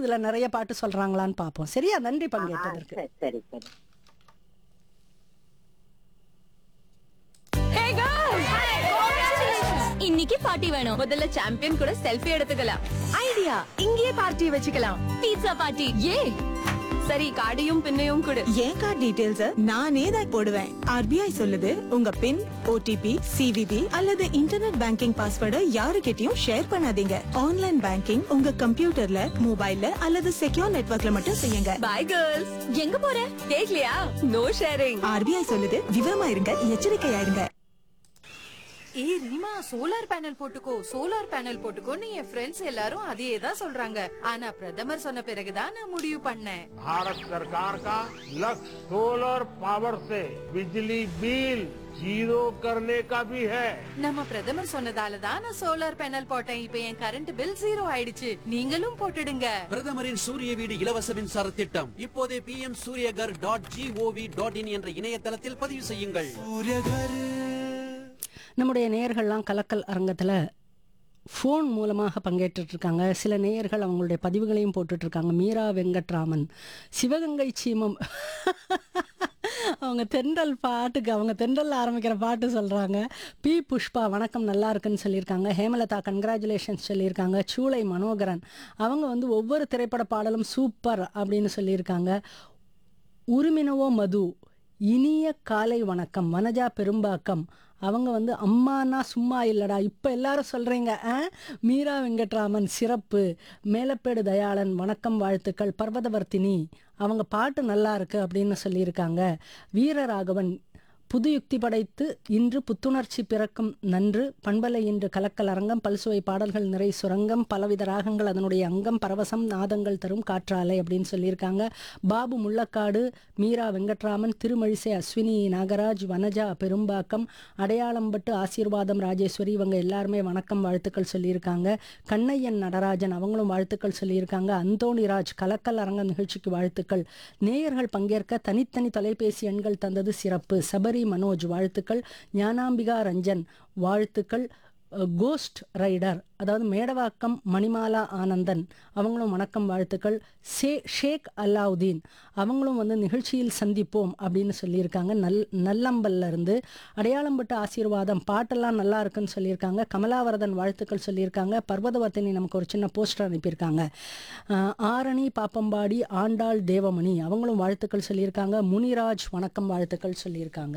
இதுல நிறைய பாட்டு சொல்றாங்களான்னு பார்ப்போம் சரியா நன்றி பங்கேற்றதற்கு சரி சரி சரி இன்னைக்கு பார்ட்டி வேணும் முதல்ல சாம்பியன் கூட செல்ஃபி எடுத்துக்கலாம் ஐடியா இங்கேயே பார்ட்டி வச்சுக்கலாம் பீட்சா பார்ட்டி ஏ சரி கார்டையும் பின்னையும் கொடு என் கார்டு டீடைல்ஸ் நானே தான் போடுவேன் ஆர்பிஐ சொல்லுது உங்க பின் ஓடிபி சிவிபி அல்லது இன்டர்நெட் பேங்கிங் பாஸ்வேர்டை யாருக்கிட்டயும் ஷேர் பண்ணாதீங்க ஆன்லைன் பேங்கிங் உங்க கம்ப்யூட்டர்ல மொபைல்ல அல்லது செக்யூர் நெட்வொர்க்ல மட்டும் செய்யுங்க பை கேர்ள்ஸ் எங்க போற கேக்கலையா நோ ஷேரிங் ஆர்பிஐ சொல்லுது விவரமா இருங்க எச்சரிக்கையா இருங்க ஏய் ரீமா சோலார் பேனல் போட்டுக்கோ சோலார் பேனல் போட்டுக்கோன்னு என் ஃப்ரெண்ட்ஸ் எல்லாரும் அதையே தான் சொல்றாங்க ஆனா பிரதமர் சொன்ன பிறகுதான் நான் முடிவு பண்ணேன் भारत सरकार का लक्ष्य सोलर पावर से बिजली बिल जीरो करने का भी है நம்ம பிரதமர் சொன்னதால தான் நான் சோலார் பேனல் போட்டேன் இப்ப என் கரண்ட் பில் ஜீரோ ஆயிடுச்சு நீங்களும் போட்டுடுங்க பிரதமரின் சூரிய வீடு இலவச மின்சார திட்டம் இப்போதே P M Suryaghar dot G O V dot in என்ற இணையதளத்தில் பதிவு செய்யுங்கள் நம்முடைய நேயர்கள்லாம் கலக்கல் அரங்கத்தில் ஃபோன் மூலமாக பங்கேற்றுட்டு இருக்காங்க சில நேயர்கள் அவங்களுடைய பதிவுகளையும் போட்டுட்டு இருக்காங்க மீரா வெங்கட்ராமன் சிவகங்கை சீமம் அவங்க தென்றல் பாட்டுக்கு அவங்க தென்றல் ஆரம்பிக்கிற பாட்டு சொல்கிறாங்க பி புஷ்பா வணக்கம் நல்லா இருக்குன்னு சொல்லியிருக்காங்க ஹேமலதா கங்க்ராச்சுலேஷன்ஸ் சொல்லியிருக்காங்க சூளை மனோகரன் அவங்க வந்து ஒவ்வொரு திரைப்பட பாடலும் சூப்பர் அப்படின்னு சொல்லியிருக்காங்க உருமினவோ மது இனிய காலை வணக்கம் வனஜா பெரும்பாக்கம் அவங்க வந்து அம்மானா சும்மா இல்லடா இப்போ எல்லாரும் சொல்கிறீங்க ஆ மீரா வெங்கட்ராமன் சிறப்பு மேலப்பேடு தயாளன் வணக்கம் வாழ்த்துக்கள் பர்வதவர்த்தினி அவங்க பாட்டு நல்லா இருக்கு அப்படின்னு சொல்லியிருக்காங்க வீரராகவன் புது யுக்தி படைத்து இன்று புத்துணர்ச்சி பிறக்கும் நன்று பண்பலை இன்று கலக்கல் அரங்கம் பல்சுவை பாடல்கள் நிறை சுரங்கம் பலவித ராகங்கள் அதனுடைய அங்கம் பரவசம் நாதங்கள் தரும் காற்றாலை அப்படின்னு சொல்லியிருக்காங்க பாபு முள்ளக்காடு மீரா வெங்கட்ராமன் திருமழிசை அஸ்வினி நாகராஜ் வனஜா பெரும்பாக்கம் அடையாளம்பட்டு ஆசீர்வாதம் ராஜேஸ்வரி இவங்க எல்லாருமே வணக்கம் வாழ்த்துக்கள் சொல்லியிருக்காங்க கண்ணையன் நடராஜன் அவங்களும் வாழ்த்துக்கள் சொல்லியிருக்காங்க அந்தோணிராஜ் கலக்கல் அரங்கம் நிகழ்ச்சிக்கு வாழ்த்துக்கள் நேயர்கள் பங்கேற்க தனித்தனி தொலைபேசி எண்கள் தந்தது சிறப்பு சபரி மனோஜ் வாழ்த்துக்கள் ஞானாம்பிகா ரஞ்சன் வாழ்த்துக்கள் அஹ், கோஸ்ட் ரைடர் அதாவது மேடவாக்கம் மணிமாலா ஆனந்தன் அவங்களும் வணக்கம் வாழ்த்துக்கள் சே ஷேக் அலாவுதீன் அவங்களும் வந்து நிகழ்ச்சியில் சந்திப்போம் அப்படின்னு சொல்லியிருக்காங்க நல் நல்லம்பல்ல இருந்து அடையாளம்பட்ட ஆசீர்வாதம் பாட்டெல்லாம் நல்லா இருக்குன்னு சொல்லியிருக்காங்க கமலாவரதன் வாழ்த்துக்கள் சொல்லியிருக்காங்க பர்வதவர்த்தினி நமக்கு ஒரு சின்ன போஸ்டர் அனுப்பியிருக்காங்க அஹ், ஆரணி பாப்பம்பாடி ஆண்டாள் தேவமணி அவங்களும் வாழ்த்துக்கள் சொல்லியிருக்காங்க முனிராஜ் வணக்கம் வாழ்த்துக்கள் சொல்லியிருக்காங்க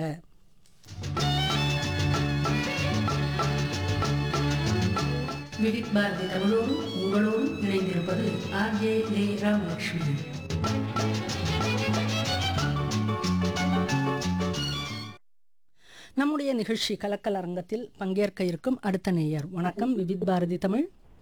விவித் பாரதி தமிழோடு உங்களோடு இணைந்திருப்பது ஆர்ஜே லே ராமலட்சுமி நம்முடைய நிகழ்ச்சி கலக்கல் அரங்கத்தில் பங்கேற்க இருக்கும் அடுத்த நேயர் வணக்கம் விவித் பாரதி தமிழ்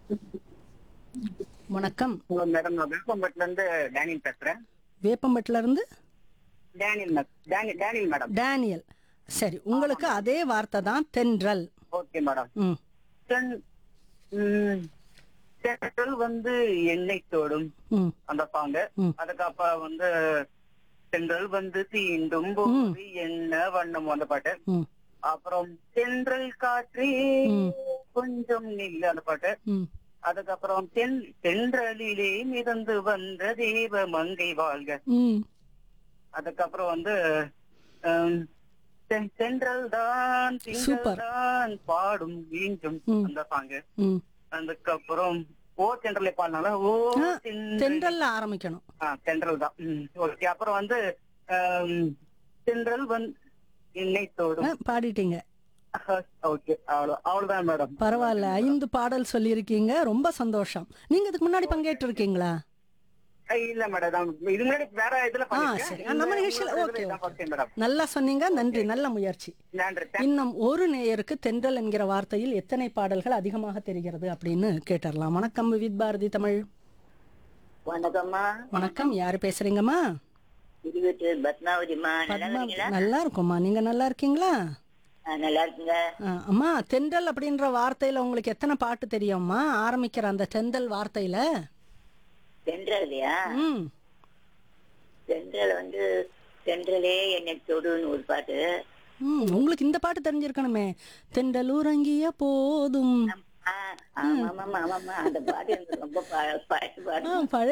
வணக்கம் ஹலோ மேடம் நான் விருப்பம்பட்டில இருந்து டேனியல் பேசுறேன் வேப்பம்பட்டில இருந்து டேனியல் மே- டேனியல் டேனியல் மேடம் டேனியல் சரி உங்களுக்கு அதே வார்த்தை தான் தென்றல் ஓகே மேடம் ம் தென் ம், தென்றல் வந்து எண்ணெய் தோடும் ம் அந்த சாங் ம். அதுக்கப்புறம் வந்து தென்றல் வந்து தீண்டும் போது என்ன வண்ணம் அந்த பாட்டு ம் அப்புறம் தென்றல் காற்றே ம். கொஞ்சம் நில்லு அந்த பாட்டு ம் அதுக்கப்புறம் தென் தென்றலிலே மிதந்து வந்த தேவ மங்கை வாழ்க ம் அதுக்கப்புறம் வந்து ஹம், தென்- தென்றல் தான் Super. திங்கள் தான் பாடும் மீண்டும் ம். அந்த சாங்கு ம் அதுக்கப்புறம் ஓ தென்றலை பாடினால ஓ ஆ, தென்றல் தென்றல்ல ஆரம்பிக்கணும் ஆ, தென்றல் தான் ஓகே அப்புறம் வந்து ஹம், தென்றல் வந்து என்னை ஆ, தோடும் பாடிட்டீங்க ஓகே அவ்வளவு அவ்வளவுதான் மேடம் பரவாயில்ல ஐந்து பாடல் சொல்லியிருக்கீங்க ரொம்ப சந்தோஷம் நீங்க இதுக்கு முன்னாடி பங்கேற்று இருக்கீங்களா இல்ல மேடம் இது முன்னாடி வேற இதுல ஆ பண்ணிருக்கேன். சரி இந்த நம்ம நிகழ்ச்சியில் இதுல ஓகே இதான் first time மேடம் நல்லா சொன்னீங்க நன்றி நல்ல முயற்சி நன்றி இன்னும் ஒரு நேயருக்கு தென்றல் என்கிற வார்த்தையில் எத்தனை பாடல்கள் அதிகமாக தெரிகிறது அப்படின்னு கேட்டறலாம் வணக்கம் விவித் பாரதி தமிழ் வணக்கம்மா வணக்கம் யாரு பேசுறீங்கம்மா இருபத்தி பத்மாவதிமா பத்மா நல்லா இருக்கும்மா நீங்க நல்லா இருக்கீங்களா நல்லா இருக்குங்க ஆ, அம்மா தென்றல் அப்படின்ற வார்த்தையில உங்களுக்கு எத்தனை பாட்டு தெரியும்மா ஆரம்பிக்கிற அந்த தென்றல் வார்த்தையில தென்றலையா ம் தென்றல் வந்து தென்றலே என்னை தொடுன்னு ஒரு பாட்டு ம் உங்களுக்கு இந்த பாட்டு தெரிஞ்சிருக்கணுமே தென்றல் உறங்கிய போதும் ஆ, ஆமா ஆமா ஆமாமா அந்த பாட்டு எனக்கு ரொம்ப ப- பழைய பாட்டு ஆ, பழைய